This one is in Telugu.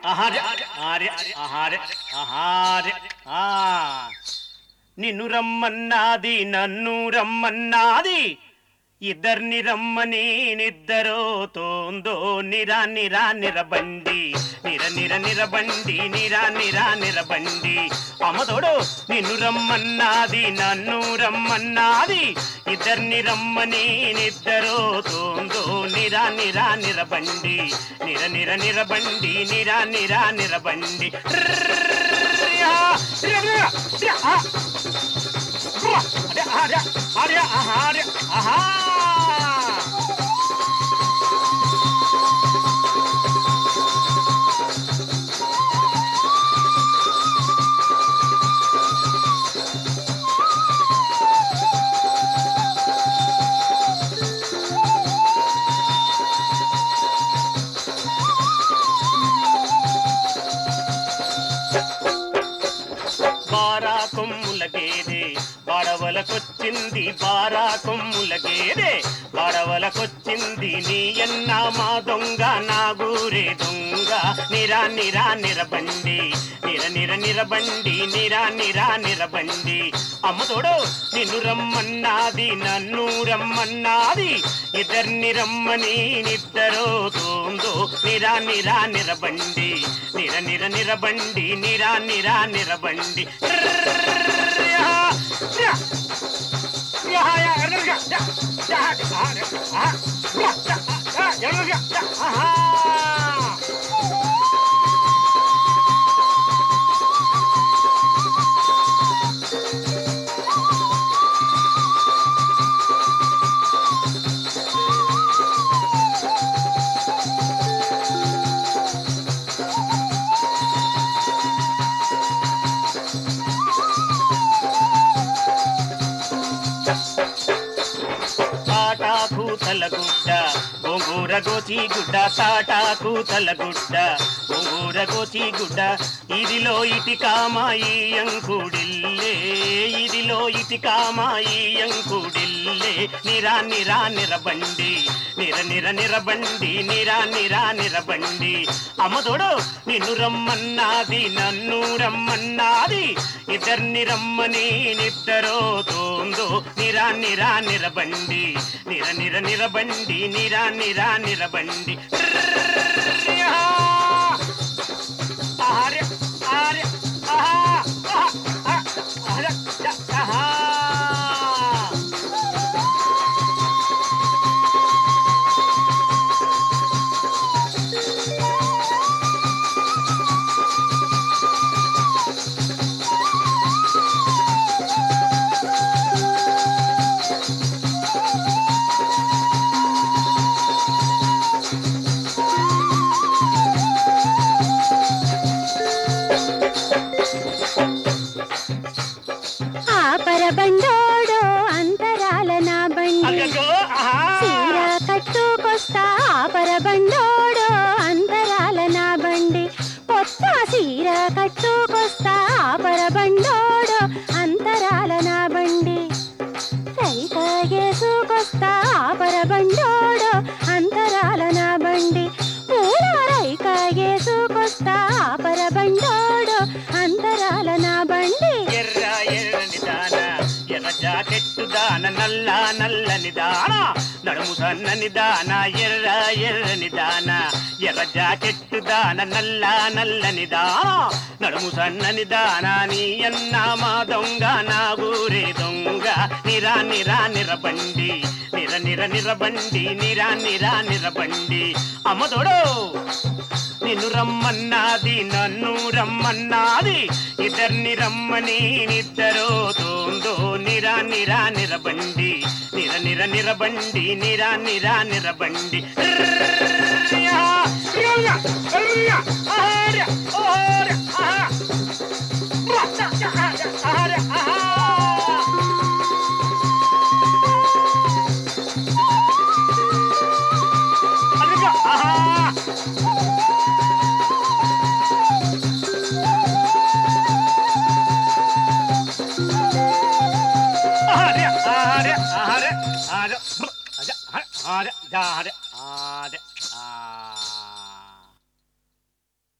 ఆహార్య ఆర్య ఆహార్య ఆహార్య ఆ నిన్ను రమ్మన్నాది నన్ను రమ్మన్నాది ఇద్దరిని రమ్మని నిద్దరో తోందో నిరా నిరా నిరబండి నిర నిర నిరబండి నిరా నిరా నిరబండి అమ్మతోడు నిన్ను రమ్మన్నాది నన్ను రమ్మన్నాది ఇద్దరిని రమ్మని నిద్దరో తోందో నిరా నిరా నిరబండి నిర నిర నిరబండి నిరా నిరా నిరబండి ర్రియా, రియా, రియా, రియా, ఆ. అరే, అరే, అరే, ఆహా, అరే, ఆహా. బారా కొమ్ముల గేదె బడవలకొచ్చింది బారా కొమ్ముల గేదె బడవలకొచ్చింది నీ అన్న మా దొంగ నా గూరే దొంగ నిరా నిరా నిరబండి నిర నిర నిరబండి నిరా నిరా నిరబండి అమ్మ తోడు నిన్ను రమ్మన్నాది నన్ను రమ్మన్నాది ఇద్దరిని రమ్మని నిద్దరో తోందో నిరా నిరా నిరబండి నిర నిర నిరబండి నిరా నిరా నిరబండి ర్రియా, రియా, రియా, యా, ఎర్రగా, యా, యా, ఆ, ఆ, యా, యా, ఆ, ఎర్రగా, యా, ఆహా. తాటాకు తలగుడ్డ గోంగూర గోచి గుడ్డ తాటాకు తలగుడ్డ గోంగూర గోచి గుడ్డ ఇదిలో ఇటి కామాయి అంకుడిల్లే ఇదిలో ఇటి కామాయి అంకుడిల్లే నిరా నిరా నిరబండి నిర నిర నిరబండి నిరా నిరా నిరబండి అమ్మతోడు నిన్ను రమ్మన్నాది నన్ను రమ్మన్నాది ఇద్దరిని రమ్మని నిద్దరో తోందో నిరా నిరా నిరబండి నిర నిర నిరబండి నిరా నిరా నిరబండి ర్రియా. ఆర్య, ఆర్య, ఆహా, ఆహా, ఆ, ఆర్య, యా, ఆహా. ఆ పరబండోడో అంతరాల నా బండి అగ్గగ్గో, ఆహా. చీర కట్టుకొస్తా ఆ పరబండోడో అంతరాల నా బండి కొత్త చీర కట్టుకొస్తా ఆ పరబండోడో అంతరాల నా బండి రైక గేసుకొస్తా ఆ పరబండోడో అంతరాల నా బండి పూల రైక గేసుకొస్తా ఆ పరబండోడో అంతరాల నా బండి ఎర్ర ఎర్రని దాన ఎర్ర జాకెట్టు దాన నల్ల నల్లని దాన నడుము సన్నని దాన ఎర్ర ఎర్రని దాన ఎర్ర జాకెట్టు దాన నల్ల నల్లని దాన నడుము సన్నని దాన నీ అన్న మా దొంగ నా ఊరే దొంగ నిరా నిరా నిరబండి నిర నిర నిరబండి నిరా నిరా నిరబండి అమ్మ తోడు నిన్ను రమ్మన్నాది నన్ను రమ్మన్నాది ఇద్దరిని రమ్మని నిద్దరో తోందో నిరా నిరా నిరబండి నిర నిర నిరబండి నిరా నిరా నిరబండి ర్రియా, రియా, రియా, ఆర్య, ఆర్య, ఆహా. రా, యా, యా, ఆర్య, ఆర్య, ఆహా. అదిగో, ఆహా. ఆర్య, ఆర్య, ఆర్య, ఆర్య, బ్ర, అజ, ఆర్య, ఆర్య, ఆర్య, ఆర్య, ఆ.